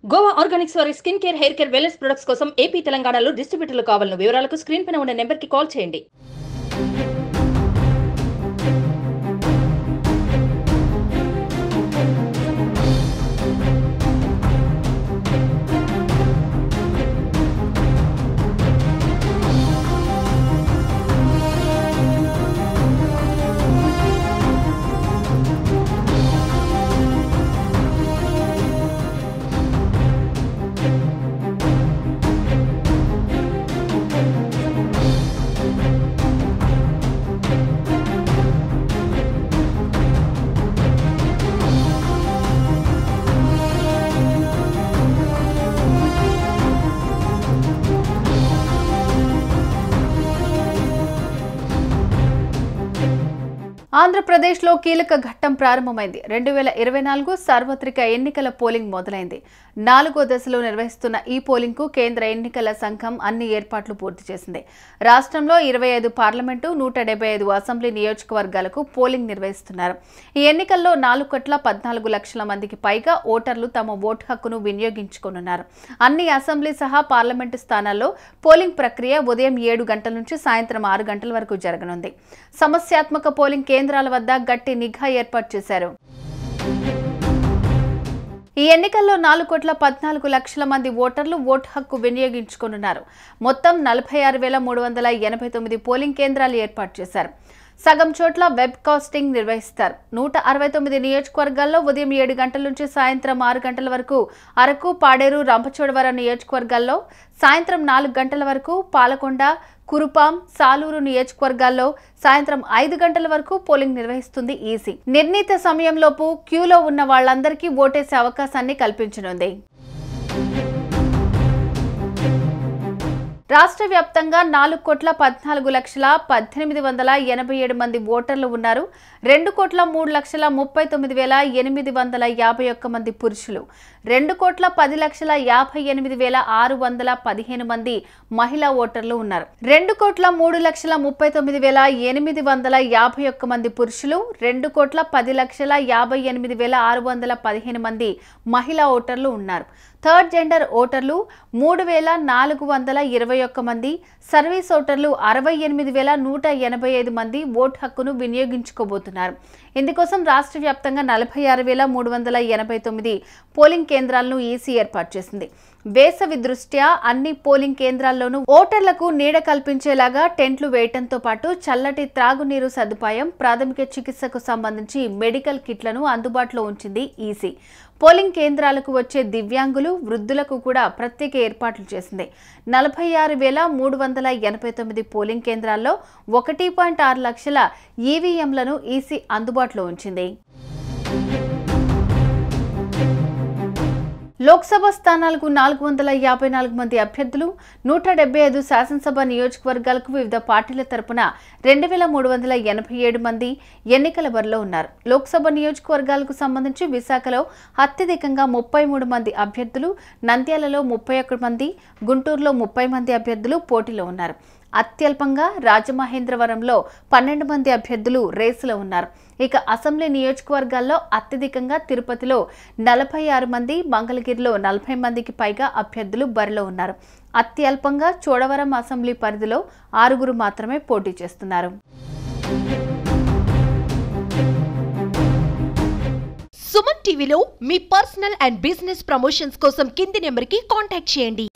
Goa organics వారి skin care hair care wellness products కోసం AP తెలంగాణలో డిస్ట్రిబ్యూటర్లు కావాలను వివరాలకు స్క్రీన్ పైన ఉన్న నెంబర్కి కాల్ చేయండి ఆంధ్రప్రదేశ్లో కీలక ఘట్టం ప్రారంభమైంది రెండు వేల ఇరవై నాలుగు సార్వత్రిక ఎన్నికల పోలింగ్ మొదలైంది నాలుగో దశలో నిర్వహిస్తున్న ఈ పోలింగ్కు కేంద్ర ఎన్నికల సంఘం అన్ని ఏర్పాట్లు పూర్తి చేసింది రాష్ట్రంలో ఇరవై ఐదు పార్లమెంటు నూట డెబ్బై ఐదు అసెంబ్లీ నియోజకవర్గాలకు పోలింగ్ నిర్వహిస్తున్నారు ఈ ఎన్నికల్లో నాలుగు కోట్ల పద్నాలుగు లక్షల మందికి పైగా ఓటర్లు తమ ఓటు హక్కును వినియోగించుకోనున్నారు అన్ని అసెంబ్లీ సహా పార్లమెంటు స్థానాల్లో పోలింగ్ ప్రక్రియ ఉదయం ఏడు గంటల నుంచి సాయంత్రం ఆరు గంటల వరకు జరగనుంది సమస్యాత్మక పోలింగ్ కేంద్రాల వద్ద గట్టి నిఘా ఏర్పాటు చేశారు ఈ ఎన్నికల్లో నాలుగు కోట్ల పద్నాలుగు లక్షల మంది ఓటర్లు ఓటు హక్కు వినియోగించుకోనున్నారు మొత్తం నలభై ఆరు వేల మూడు వందల ఎనభై తొమ్మిది పోలింగ్ కేంద్రాలు ఏర్పాటు చేశారు సగం చోట్ల వెబ్ కాస్టింగ్ నిర్వహిస్తారు నూట అరవై తొమ్మిది నియోజకవర్గాల్లో ఉదయం ఏడు గంటల నుంచి సాయంత్రం ఆరు గంటల వరకు అరకు పాడేరు రంపచోడవరం నియోజకవర్గాల్లో సాయంత్రం నాలుగు గంటల వరకు పాలకొండ కురుపాం సాలూరు నియోజకవర్గాల్లో సాయంత్రం ఐదు గంటల వరకు పోలింగ్ నిర్వహిస్తుంది ఈసీ నిర్ణీత సమయంలోపు క్యూలో ఉన్న వాళ్ళందరికీ ఓటేసే అవకాశాన్ని కల్పించనుంది రాష్ట్ర వ్యాప్తంగా నాలుగు కోట్ల పద్నాలుగు లక్షల పద్దెనిమిది వందల ఎనభై ఏడు మంది ఓటర్లు ఉన్నారు రెండు కోట్ల మూడు లక్షల ముప్పై తొమ్మిది వేల ఎనిమిది వందల యాభై ఒక్క మంది పురుషులు రెండు కోట్ల పది లక్షల యాభై ఎనిమిది వేల ఆరు వందల పదిహేను మంది మహిళా ఓటర్లు ఉన్నారు రెండు కోట్ల మూడు లక్షల ముప్పై తొమ్మిది వేల ఎనిమిది వందల యాభై ఒక్క మంది పురుషులు రెండు కోట్ల పది లక్షల యాభై ఎనిమిది వేల ఆరు వందల పదిహేను మంది మహిళా ఓటర్లు ఉన్నారు థర్డ్ జెండర్ ఓటర్లు మూడు వేల నాలుగు వందల ఇరవై ఒక్క మంది సర్వీస్ ఓటర్లు అరవై ఎనిమిది వేల నూట ఎనభై ఐదు మంది ఓటు హక్కును వినియోగించుకోబోతున్నారు ఇందుకోసం రాష్ట్ర వ్యాప్తంగా నలభై ఆరు వేల మూడు వందల ఎనభై తొమ్మిది పోలింగ్ కేంద్రాలను ఈసీ ఏర్పాటు చేసింది వేసవి దృష్ట్యా అన్ని పోలింగ్ కేంద్రాల్లోనూ ఓటర్లకు నీడ కల్పించేలాగా టెంట్లు వేయటంతో పాటు చల్లటి త్రాగునీరు సదుపాయం ప్రాథమిక చికిత్సకు సంబంధించి మెడికల్ కిట్లను అందుబాటులో ఉంచింది ఈసీ పోలింగ్ కేంద్రాలకు వచ్చే దివ్యాంగులు వృద్ధులకు కూడా ప్రత్యేక ఏర్పాట్లు చేసింది నలభై ఆరు వేల మూడు వందల ఎనభై తొమ్మిది పోలింగ్ కేంద్రాల్లో ఒకటి పాయింట్ ఆరు లక్షల ఈవీఎంలను ఈసీ అందుబాటులో ఉంచింది లోక్సభ స్థానాలకు నాలుగు వందల యాభై నాలుగు మంది అభ్యర్థులు నూట డెబ్బై ఐదు శాసనసభ నియోజకవర్గాలకు వివిధ పార్టీల తరపున రెండు వేల మూడు వందల ఎనభై ఏడు మంది ఎన్నికల బరిలో ఉన్నారు లోక్సభ నియోజకవర్గాలకు సంబంధించి విశాఖలో అత్యధికంగా ముప్పై మూడు మంది అభ్యర్థులు నంద్యాలలో ముప్పై ఒక్క మంది గుంటూరులో ముప్పై మంది అభ్యర్థులు పోటీలో ఉన్నారు అత్యల్పంగా రాజమహేంద్రవరంలో పన్నెండు మంది అభ్యర్థులు రేసులో ఉన్నారు ఇక అసెంబ్లీ నియోజకవర్గాల్లో అత్యధికంగా తిరుపతిలో నలభై ఆరు మంది మంగళగిరిలో నలభై మందికి పైగా అభ్యర్థులు బరిలో ఉన్నారు అత్యల్పంగా చోడవరం అసెంబ్లీ పరిధిలో ఆరుగురు మాత్రమే పోటీ చేస్తున్నారు సుమన్ టీవీలో మీ పర్సనల్ అండ్ బిజినెస్ ప్రమోషన్స్ కోసం కింది నెంబర్కి కాంటాక్ట్ చేయండి